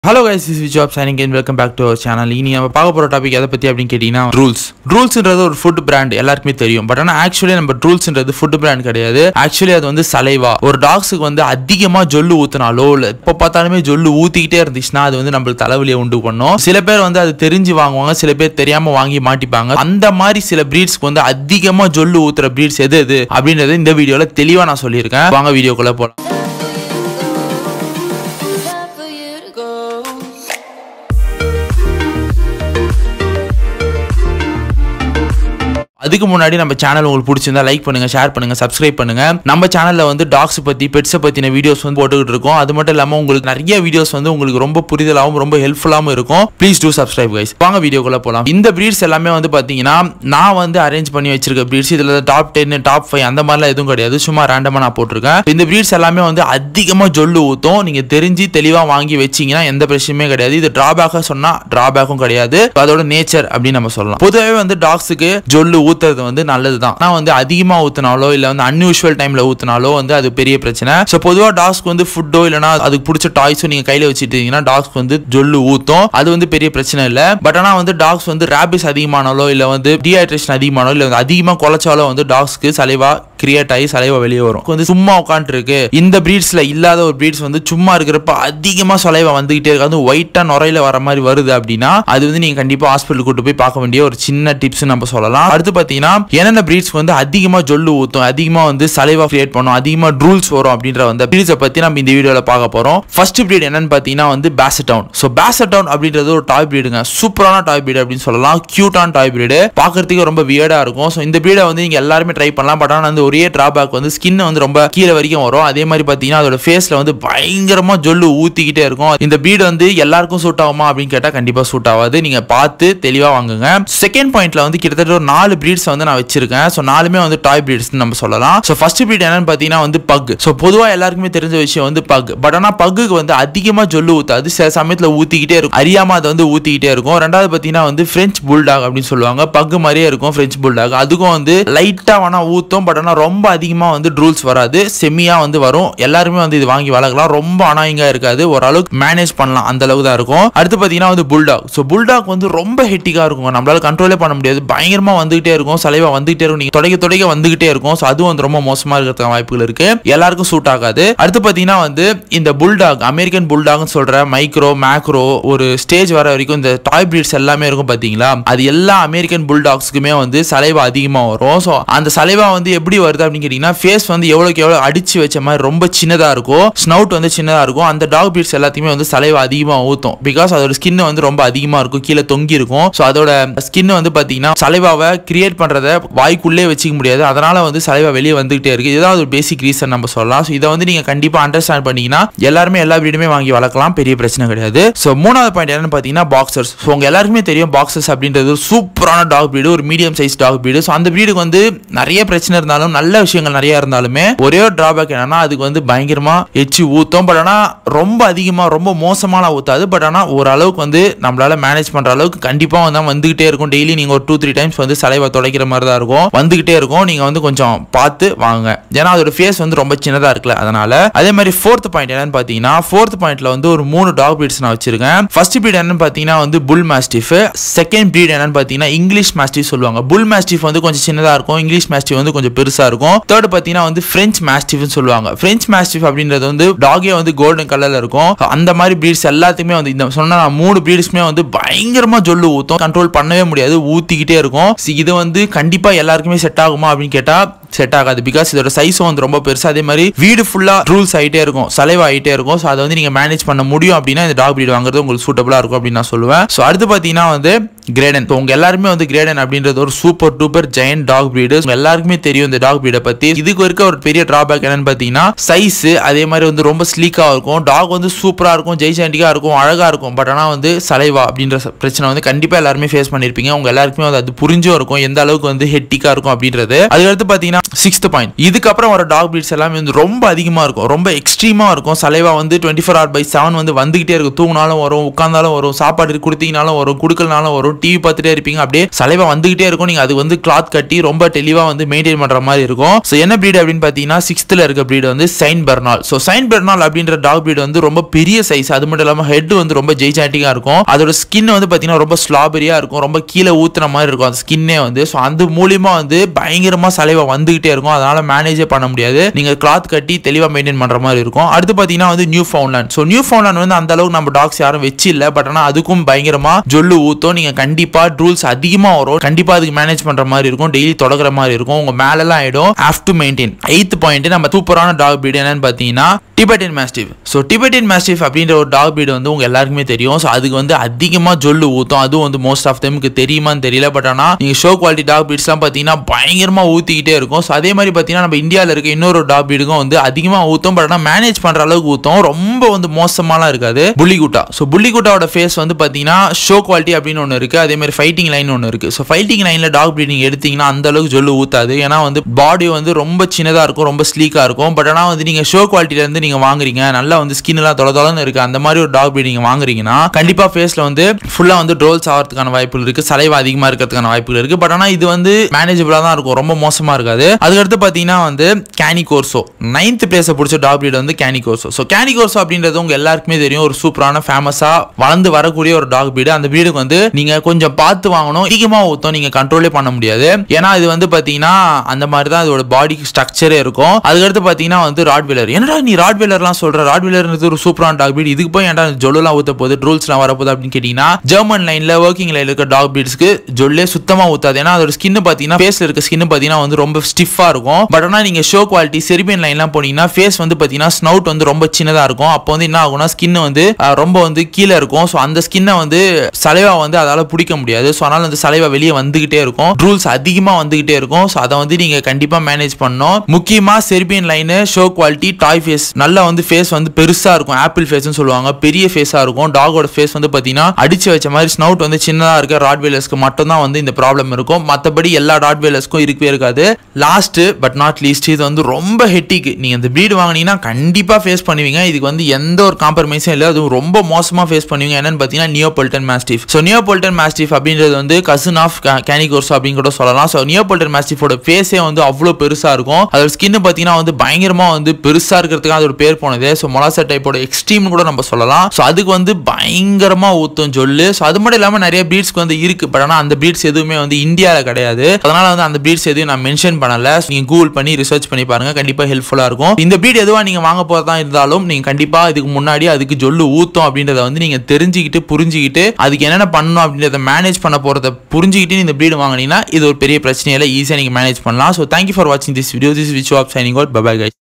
Hello guys is job signing and welcome back to our channel இனி நம்ம பார்க்க போகிற டாபிக் எதை பற்றி அப்படின்னு கேட்டிங்கன்னா ரூல்ஸ் ரூல்ஸ்ன்றது ஒரு ஃபுட் பிராண்ட் எல்லாருக்குமே தெரியும் பட் ஆனால் ஆக்சுவலி நம்ம ரூல்ஸ்ன்றது ஃபுட் பிராண்ட் கிடையாது ஆக்சுவலி அது வந்து சலைவா ஒரு டாக்ஸுக்கு வந்து அதிகமாக ஜொல்லு ஊற்றினாலோ இல்லை இப்போ பார்த்தாலுமே ஜொல்லு ஊற்றிக்கிட்டே இருந்துச்சுன்னா அது வந்து நம்மளுக்கு தலைவலியை உண்டு பண்ணும் சில பேர் வந்து அது தெரிஞ்சு வாங்குவாங்க சில பேர் தெரியாமல் வாங்கி மாட்டிப்பாங்க அந்த மாதிரி சில ப்ரீட்ஸ்க்கு வந்து அதிகமாக ஜொல்லு ஊற்றுற ப்ரீட்ஸ் எது எது அப்படின்றது இந்த வீடியோவில் தெளிவாக நான் சொல்லியிருக்கேன் வாங்க வீடியோக்குள்ளே போகலாம் Time for you to go. அதுக்கு முன்னாடி நம்ம சேனல் உங்களுக்கு பிடிச்சிருந்தா லைக் பண்ணுங்க ஷேர் பண்ணுங்க சப்ஸ்கிரைப் பண்ணுங்க நம்ம சேனல்ல வந்து டாக்ஸ் பத்தி பெட்ஸை பத்தின வீடியோஸ் வந்து போட்டுக்கிட்டு இருக்கோம் அது மட்டும் இல்லாம உங்களுக்கு நிறைய வீடியோஸ் வந்து உங்களுக்கு ரொம்ப புரிதலாகவும் ரொம்ப ஹெல்ப்ஃபுல்லாகவும் இருக்கும் ப்ளீஸ் டூ சப்ஸ்கிரைப் கைஸ் வாங்க வீடியோக்குள்ள போலாம் இந்த பிரீட்ஸ் எல்லாமே வந்து பாத்தீங்கன்னா நான் வந்து அரேஞ்ச் பண்ணி வச்சிருக்க பிரீட்ஸ் இதுல டாப் டென் டாப் ஃபைவ் அந்த மாதிரிலாம் எதுவும் கிடையாது சும்மா ரேண்டமா நான் போட்டிருக்கேன் இந்த பிரீட்ஸ் எல்லாமே வந்து அதிகமா ஜொல்லு ஊத்தும் நீங்க தெரிஞ்சு தெளிவா வாங்கி வச்சீங்கன்னா எந்த பிரச்சனையுமே கிடையாது இது டிராபேக்காக சொன்னா டிராபேக்கும் கிடையாது அதோட நேச்சர் அப்படின்னு நம்ம சொல்லலாம் பொதுவாகவே வந்து டாக்ஸுக்கு ஜொல்லு ஊத்துறது வந்து நல்லது தான் ஆனால் வந்து அதிகமாக ஊத்துனாலோ இல்லை வந்து அன்யூஷுவல் டைம்ல ஊத்துனாலோ வந்து அது பெரிய பிரச்சனை ஸோ பொதுவாக டாக்ஸ்க்கு வந்து ஃபுட்டோ இல்லைனா அதுக்கு பிடிச்ச டாய்ஸோ நீங்க கையில வச்சுட்டீங்கன்னா டாக்ஸ்க்கு வந்து ஜொல்லு ஊத்தும் அது வந்து பெரிய பிரச்சனை இல்லை பட் ஆனால் வந்து டாக்ஸ் வந்து ரேபிஸ் அதிகமானாலோ இல்லை வந்து டீஹைட்ரேஷன் அதிகமானோ இல்லை வந்து அதிகமாக குலைச்சாலோ வந்து டாக்ஸ்க்கு சலைவா கிரியேட் ஆகி சலைவா வெளியே வரும் வந்து சும்மா உட்காந்துட்டு இருக்கு இந்த பிரீட்ஸ்ல இல்லாத ஒரு பிரீட்ஸ் வந்து சும்மா இருக்கிறப்ப அதிகமா சலைவா வந்துகிட்டே இருக்கு அது ஒயிட்டா நுரையில வர மாதிரி வருது அப்படின்னா அது வந்து நீங்க கண்டிப்பா ஹாஸ்பிட்டல் கூட்டு போய் பார்க்க வேண்டிய ஒரு சின்ன டிப்ஸ் நம்ம சொல்லலாம் அடுத்து பாத்தீங்கன்னா என்னென்ன பிரீட்ஸ் வந்து அதிகமா ஜொல்லு ஊத்தும் அதிகமா வந்து சலைவா கிரியேட் பண்ணும் அதிகமா ட்ரூல்ஸ் வரும் அப்படின்ற வந்து பிரீட்ஸை பத்தி நம்ம இந்த வீடியோல பார்க்க போறோம் ஃபர்ஸ்ட் பிரீட் என்னன்னு பாத்தீங்கன்னா வந்து பேசட்டவுன் ஸோ பேசட்டவுன் அப்படின்றது ஒரு டாய் பிரீடுங்க சூப்பரான டாய் பிரீடு அப்படின்னு சொல்லலாம் கியூட்டான டாய் பிரீடு பார்க்கறதுக்கு ரொம்ப வியர்டா இருக்கும் ஸோ இந்த பிரீடை வந்து நீங்க எல்லாருமே ட்ரை பண்ணலாம் பட் ஆனால் வந்து ஒரே டிராபேக் வந்து ஸ்கின் வந்து ரொம்ப கீழே வரைக்கும் வரும் அதே மாதிரி பார்த்தீங்கன்னா அதோட ஃபேஸ்ல வந்து பயங்கரமா ஜொல்லு ஊத்திக்கிட்டே இருக்கும் இந்த பிரீடு வந்து எல்லாருக்கும் சூட் ஆகுமா அப்படின்னு கேட்டால் கண்டிப்பா சூட் ஆகாது நீங்க பார்த்து தெளிவா வாங்குங்க செகண்ட் பாயிண்ட்ல வந்து கிட்டத்தட்ட ஒரு நாலு பிரீட்ஸ் வந்து நான் வச்சிருக்கேன் ஸோ நாலுமே வந்து டாய் பிரீட்ஸ் நம்ம சொல்லலாம் ஸோ ஃபர்ஸ்ட் பிரீட் என்னன்னு பார்த்தீங்கன்னா வந்து பக் ஸோ பொதுவாக எல்லாருக்குமே தெரிஞ்ச விஷயம் வந்து பக் பட் ஆனால் பக்குக்கு வந்து அதிகமாக ஜொல்லு ஊத்தாது சில சமயத்தில் ஊத்திக்கிட்டே இருக்கும் அறியாம அதை வந்து ஊத்திக்கிட்டே இருக்கும் ரெண்டாவது பார்த்தீங்கன்னா வந்து ஃப்ரெஞ்ச் புல்டாக் அப்படின்னு சொல்லுவாங்க பக்கு மாதிரியே இருக்கும் ஃப்ரெஞ்ச் புல்டாக் அதுக்கும் வந்து லைட்டாக வேணா ஊத்தும் பட் ஆனால் ரொம்ப அதிகமாக வந்து ரூல்ஸ் வராது செம்மியா வந்து வரும் எல்லாருமே வந்து இது வாங்கி வளர்க்கலாம் ரொம்ப அனாயிங்கா இருக்காது ஓரளவுக்கு மேனேஜ் பண்ணலாம் அந்த அளவுக்கு தான் இருக்கும் அடுத்து பார்த்தீங்கன்னா வந்து புல்டாக் ஸோ புல்டாக் வந்து ரொம்ப ஹெட்டிக்காக இருக்கும் நம்மளால கண்ட்ரோலே பண்ண முடியாது பயங்கரமா வந்துகிட்டே இருக்கும் சலைவா வந்துகிட்டே இருக்கும் நீங்க தொடைக்க தொடைக்க வந்துகிட்டே இருக்கும் ஸோ அதுவும் வந்து ரொம்ப மோசமா இருக்கிறதுக்கு வாய்ப்புகள் இருக்கு எல்லாருக்கும் சூட் ஆகாது அடுத்து பார்த்தீங்கன்னா வந்து இந்த புல்டாக் அமெரிக்கன் புல்டாக்னு சொல்ற மைக்ரோ மேக்ரோ ஒரு ஸ்டேஜ் வர வரைக்கும் இந்த டாய் பிரீட்ஸ் எல்லாமே இருக்கும் பாத்தீங்களா அது எல்லா அமெரிக்கன் புல்டாக்ஸ்க்குமே வந்து சலைவா அதிகமா வரும் ஸோ அந்த சலைவா வந்து எப்படி வருது அப்படின்னு கேட்டீங்கன்னா ஃபேஸ் வந்து எவ்வளோக்கு எவ்வளோ அடிச்சு வச்ச மாதிரி ரொம்ப சின்னதா இருக்கும் ஸ்னவுட் வந்து சின்னதா இருக்கும் அந்த டாக் பிரீட்ஸ் எல்லாத்தையுமே வந்து சலைவா அதிகமா ஊத்தும் பிகாஸ் அதோட ஸ்கின் வந்து ரொம்ப அதிகமா இருக்கும் கீழே தொங்கி இருக்கும் ஸோ அதோட ஸ்கின் வந்து பாத்தீங்கன்னா சலைவாவை கிரியேட் பண்றத வாய்க்குள்ளே வச்சுக்க முடியாது அதனால வந்து சலைவா வெளியே வந்துகிட்டே இருக்கு இதுதான் ஒரு பேசிக் ரீசன் நம்ம சொல்லலாம் ஸோ இதை வந்து நீங்க கண்டிப்பா அண்டர்ஸ்டாண்ட் பண்ணீங்கன்னா எல்லாருமே எல்லா பிரீடுமே வாங்கி வளர்க்கலாம் பெரிய பிரச்சனை கிடையாது ஸோ மூணாவது பாயிண்ட் என்னன்னு பார்த்தீங்கன்னா பாக்ஸர்ஸ் ஸோ உங்க எல்லாருக்குமே தெரியும் பாக்ஸர்ஸ் அப்படின்றது ஒரு சூப்பரான டாக் பிரீடு ஒரு medium size dog breed so அந்த பிரீடுக்கு வந்து நிறைய பிரச்சனை இருந்தாலும் நல்ல விஷயங்கள் நிறைய இருந்தாலுமே ஒரே ஒரு டிராபேக் என்னன்னா அதுக்கு வந்து பயங்கரமா எச்சு ஊத்தும் பட் ஆனால் ரொம்ப அதிகமாக ரொம்ப மோசமான ஊத்தாது பட் ஆனால் ஓரளவுக்கு வந்து நம்மளால மேனேஜ் பண்ற அளவுக்கு கண்டிப்பாக வந்து வந்துகிட்டே இருக்கும் டெய்லி நீங்க ஒரு டூ த்ரீ டைம்ஸ் வந்து சலைவா துடைக்கிற மாதிரி தான் இருக்கும் வந்துகிட்டே இருக்கும் நீங்க வந்து கொஞ்சம் பார்த்து வாங்க ஏன்னா அதோட ஃபேஸ் வந்து ரொம்ப சின்னதா இருக்குல்ல அதனால அதே மாதிரி ஃபோர்த் பாயிண்ட் என்னன்னு பார்த்தீங்கன்னா ஃபோர்த் பாயிண்ட்ல வந்து ஒரு மூணு டாக் பிரீட்ஸ் நான் வச்சிருக்கேன் ஃபர்ஸ்ட் பிரீட் என்னன்னு பார்த்தீங்கன்னா வந்து புல் மாஸ்டிஃப் செகண்ட் பிரீட் என்னன்னு பார்த்தீங்கன்னா இங்கிலீஷ் மாஸ்டிஃப் சொல்லுவாங்க புல் மாஸ்டிஃப் வந்து கொஞ்சம் சின்னதா இருக்கும் இங்கிலீஷ் மாஸ்டிஃப் வந்து கொஞ்சம் பெருசா இருக்கும் தேர்ட் பார்த்தீங்கன்னா வந்து பிரெஞ்ச் மாஸ்டிஃப்னு சொல்லுவாங்க பிரெஞ்ச் மாஸ்டிஃப் அப்படின்றது வந்து டாகே வந்து கோல்டன் கலர்ல இருக்கும் அந்த மாதிரி பிரீட்ஸ் எல்லாத்துக்குமே வந்து இந்த சொன்ன நான் மூணு பிரீட்ஸ்மே வந்து பயங்கரமா ஜொல்லு ஊத்தும் கண்ட்ரோல் பண்ணவே முடியாது ஊத்திக்கிட்டே இருக்கும் See, இது வந்து கண்டிப்பா எல்லாருக்குமே செட் ஆகுமா அப்படின்னு கேட்டா செட் ஆகாது பிகாஸ் இதோட சைஸும் வந்து ரொம்ப பெருசு அதே மாதிரி வீடு ஃபுல்லா ரூல்ஸ் ஆகிட்டே இருக்கும் சலைவா ஆகிட்டே இருக்கும் ஸோ அதை வந்து நீங்க மேனேஜ் பண்ண முடியும் அப்படின்னா இந்த டாக் பிரீட் வாங்குறது உங்களுக்கு சூட்டபிளா இருக்கும் அப்படின்னு நான் சொல்லுவேன் ஸோ அடுத்து பார்த்தீங்கன்னா வந்து கிரேடன் ஸோ உங்க எல்லாருமே வந்து கிரேடன் அப்படின்றது ஒரு super duper giant dog breed எல்லாருக்குமே தெரியும் இந்த டாக் பிரீடை பத்தி இதுக்கு இருக்க ஒரு பெரிய டிராபேக் என்னன்னு பார்த்தீங்கன்னா சைஸ் அதே மாதிரி வந்து ரொம்ப ஸ்லீக்கா இருக்கும் டாக் வந்து சூப்பரா இருக்கும் ஜெய்சாண்டிக்கா இருக்கும் அழகா இருக்கும் பட் ஆனால் வந்து சலைவா அப்படின்ற ச- பிரச்சனை வந்து கண்டிப்பா எல்லாருமே ஃபேஸ் பண்ணிருப்பீங்க உங்க எல்லாருக்குமே வந்து அது புரிஞ்சும் இருக்கும் எந்த அளவுக்கு வந்து ஹெட்டிக்கா இருக்கும் அப்படின்றது அதுக்கடுத்து பார்த்தீங்கன்னா சிக்ஸ்த் பாயிண்ட் இதுக்கப்புறம் வர டாக் பிரீட்ஸ் எல்லாமே வந்து ரொம்ப அதிகமாக இருக்கும் ரொம்ப எக்ஸ்ட்ரீமாக இருக்கும் சலைவா வந்து twenty four hour by seven வந்து வந்துகிட்டே இருக்கும் தூங்கினாலும் வரும் உட்காந்தாலும் வரும் சாப்பாடு கொடுத்தீங்கனாலும் வரும் கொடுக்கலனாலும் வரும் டிவி பார்த்துட்டே இருப்பீங்க அப்படியே சலைவா வந்துகிட்டே இருக்கும் நீங்க அது வந்து கிளாத் கட்டி ரொம்ப தெளிவா வந்து மெயின்டைன் பண்ற மாதிரி இருக்கும் ஸோ என்ன breed அப்படின்னு பார்த்தீங்கன்னா சிக்ஸ்த்தில் இருக்க breed வந்து Saint Bernard so Saint Bernard அப்படின்ற டாக் breed வந்து ரொம்ப பெரிய சைஸ் அது மட்டும் இல்லாமல் ஹெட் வந்து ரொம்ப ஜெய்சாட்டிக்காக இருக்கும் அதோட ஸ்கின் வந்து பார்த்தீங்கன்னா ரொம்ப ஸ்லாபரியா இருக்கும் ரொம்ப கீழே ஊத்துன மாதிரி இருக்கும் அந்த ஸ்கின்னே வந்து ஸோ அந்த மூலியமா வந்து பயங்கரமா சலைவா வந்துகிட்டே இருக்கும் அதனால மேனேஜே பண்ண முடியாது நீங்க கிளாத் கட்டி தெளிவா மெயின்டைன் பண்ற மாதிரி இருக்கும் அடுத்து பார்த்தீங்கன்னா வந்து Newfoundland so Newfoundland வந்து அந்த அளவுக்கு நம்ம டாக்ஸ் யாரும் வச்சு இல்லை பட் ஆனால் அதுக்கும் பயங்கரமா ஜொல்லு ஊத்தும் நீங்க கண்டிப்பா ரூல்ஸ் அதிகமா வரும் கண்டிப்பா அதுக்கு மேனேஜ் பண்ற மாதிரி இருக்கும் டெய்லி தொடங்குற மாதிரி இருக்கும் உங்க மேலெல்லாம் ஆயிடும் have to maintain eighth point நம்ம சூப்பரான டாக் breed என்னன்னு பார்த்தீங்கன்னா டிபெட்டின் மேஸ்டிவ் ஸோ டிபெட்டின் மேஸ்டிவ் அப்படின்ற ஒரு டாக் breed வந்து உங்க எல்லாருக்குமே தெரியும் ஸோ அதுக்கு வந்து அதிகமாக ஜொல்லு ஊத்தும் அதுவும் வந்து மோஸ்ட் ஆஃப் தெமுக்கு தெரியுமான்னு தெரியல பட் ஆனால் நீங்கள் ஷோ குவாலிட்டி டாக் பிரீட்ஸ்லாம் பார்த்தீங்கன்னா பயங்கரமாக ஊற்றிக்கிட்டே இருக்கும் ஸோ அதே மாதிரி பார்த்தீங்கன்னா நம்ம இந்தியாவில் இருக்க இன்னொரு டாக் பிரீடுக்கும் வந்து அதிகமாக ஊற்றும் பட் ஆனால் மேனேஜ் பண்ணுற அளவுக்கு ஊற்றும் ரொம்ப வந்து மோசமாலாம் இருக்காது புள்ளிகுட்டா ஸோ புள்ளிகுட்டாவோட ஃபேஸ் வந்து பார்த்தீங்கன்னா ஷோ குவாலிட்டி அப்படின்னு ஒன்று இருக்குது அதே மாதிரி ஃபைட்டிங் லைன் ஒன்று இருக்குது ஸோ ஃபைட்டிங் லைனில் டாக் ப்ரீடிங் எடுத்தீங்கன்னா அந்த அளவுக்கு ஜொல்லு ஊத்தாது ஏன்னா வந்து பாடி வந்து ரொம்ப சின்னதாக இருக்கும் ரொம்ப ஸ்லீக்காக இருக்கும் பட் ஆனால் வந்து நீங்கள் ஷோ குவாலிட்டிலேருந்து நீங்கள் வாங்குறீங்க நல்லா வந்து ஸ்கின் எல்லாம் தொலை தொலைன்னு இருக்குது அந்த மாதிரி ஒரு டாக் ப்ரீடிங் வாங்குறீங்கன்னா கண்டிப்பாக ஃபேஸில் வந்து ஃபுல்லாக வந்து ட்ரோல்ஸ் ஆகிறதுக்கான வாய்ப்புகள் இருக்குது சலைவா அதிகமாக இருக்கிறதுக்கான வாய்ப்புகள் இருக்குது பட் ஆனால் இது வந்து மேனேஜபிளாக தான் இருக்கும் ரொம்ப மோசமாக இருக்காது அதுக்கடுத்து பார்த்தீங்கன்னா வந்து கேனி கோர்சோ நைன்த் பிளேஸை பிடிச்ச டாக் breed வந்து Cane Corso so Cane Corso அப்படின்றது உங்க எல்லாருக்குமே தெரியும் ஒரு சூப்பரான ஃபேமஸாக வளர்ந்து வரக்கூடிய ஒரு டாக் breed அந்த breed வந்து நீங்கள் கொஞ்சம் பார்த்து வாங்கணும் அதிகமாக ஊற்றும் நீங்கள் கண்ட்ரோலே பண்ண முடியாது ஏன்னா இது வந்து பார்த்தீங்கன்னா அந்த மாதிரி தான் இதோட பாடி ஸ்ட்ரக்சரே இருக்கும் அதுக்கடுத்து பார்த்தீங்கன்னா வந்து ராட்வீலர் என்னடா நீ ராட்வீலர்லாம் சொல்ற ராட்வீலர்ன்றது ஒரு சூப்பரான டாக் breed இதுக்கு போய் ஏன்டா ஜொல்லாம் ஊற்ற போகுது ரூல்ஸ்லாம் வரப்போகுது அப்படின்னு கேட்டிங்கன்னா ஜெர்மன் லைனில் ஒர்க்கிங் லைனில் இருக்க டாக் பிரீட்ஸ்க்கு ஜொல்லே சுத்தமாக ஊத்தாது ஏன்னா அதோட ஸ்கின் பார்த்தீங்கன்னா ஃபேஸில் இருக்க ஸ்கின் பார்த்தீங்கன்னா வந்து ரொம்ப ஸ்டிஃபாக இருக்கும் பட் ஆனால் நீங்கள் ஷோ குவாலிட்டி செரிபியன் லைன்லாம் போனீங்கன்னா ஃபேஸ் வந்து பார்த்தீங்கன்னா ஸ்னவுட் வந்து ரொம்ப சின்னதாக இருக்கும் அப்போ வந்து என்ன ஆகும்னா ஸ்கின் வந்து அஹ், ரொம்ப வந்து கீழே இருக்கும் ஸோ அந்த ஸ்கின்னை வந்து சலைவா வந்து அதால் பிடிக்க முடியாது ஸோ அதனால அந்த சலைவா வெளியே வந்துகிட்டே இருக்கும் ரூல்ஸ் அதிகமாக வந்துகிட்டே இருக்கும் ஸோ அதை வந்து நீங்கள் கண்டிப்பாக மேனேஜ் பண்ணணும் முக்கியமாக Serbian line show quality toy face நல்லா வந்து ஃபேஸ் வந்து பெருசாக இருக்கும் ஆப்பிள் ஃபேஸ்னு சொல்லுவாங்க பெரிய ஃபேஸாக இருக்கும் டாகோட ஃபேஸ் வந்து பார்த்தீங்கன்னா அடிச்சு வச்ச மாதிரி ஸ்னவுட் வந்து சின்னதாக இருக்க ராட்வேலர்ஸ்க்கு மட்டும் தான் வந்து இந்த ப்ராப்ளம் இருக்கும் மற்றபடி எல்லா ராட்வேலர்ஸ்க்கும் இருக்கவே இருக்காது லாஸ்ட் பட் நாட் லீஸ்ட் இது வந்து ரொம்ப ஹெட்டிக்கு நீங்கள் இந்த ப்ரீடு வாங்கினீங்கன்னா கண்டிப்பாக ஃபேஸ் பண்ணுவீங்க இதுக்கு வந்து எந்த ஒரு காம்ப்ரமைஸும் இல்லை அதுவும் ரொம்ப மோசமாக ஃபேஸ் பண்ணுவீங்க என்னன்னு பார்த்தீங்கன்னா Neapolitan mastiff so Neapolitan mastiff அப்படின்றது வந்து கசன் ஆஃப் கேனிகோர்ஸ் அப்படின்னு கூட சொல்லலாம் ஸோ நியோபொல்டன் மாஸ்டிஃபோட ஃபேஸே வந்து அவ்வளோ பெருசாக இருக்கும் அதோட ஸ்கின் பார்த்தீங்கன்னா வந்து பயங்கரமாக வந்து பெருசாக இருக்கிறதுக்கு அதோட பேர் போனது ஸோ மொலாசா டைப்போட எக்ஸ்ட்ரீம்னு கூட நம்ம சொல்லலாம் ஸோ அதுக்கு வந்து பயங்கரமாக ஊற்றும் சொல்லு ஸோ அது மட்டும் இல்லாமல் நிறைய ப்ரீட்ஸ்க்கு வந்து இருக்கு பட் ஆனால் அந்த ப்ரீட்ஸ் எதுவுமே வந்து இந்தியாவில் கிடையாது அதனால வந்து அந்த ப்ரீட்ஸ் எதுவும் நான் மென்ஷன் பண்ணல நீங்கள் கூகுள் பண்ணி ரிசர்ச் பண்ணி பாருங்க கண்டிப்பாக ஹெல்ப்ஃபுல்லாக இருக்கும் இந்த ப்ரீட் எதுவாக நீங்கள் வாங்க போகிறதா இருந்தாலும் நீங்கள் கண்டிப்பாக இதுக்கு முன்னாடி அதுக்கு ஜொல்லு ஊற்றும் அப்படின்றத வந்து நீங்கள் தெரிஞ்சுக்கிட்டு புரிஞ்சுக்கிட்டு அதுக்கு என்னென்ன பண்ணணும் அப்படின்றத மேனேஜ் பண்ண போகிறத புரிஞ்சுக்கிட்டு இந்த ப்ரீடு வாங்கினீங்கன்னா இது ஒரு பெரிய பிரச்சனையில ஈஸியாக நீங்கள் மேனேஜ் பண்ணலாம் ஸோ தேங்க்யூ ஃபார் வாட்சிங் this video this which of signing out bye guys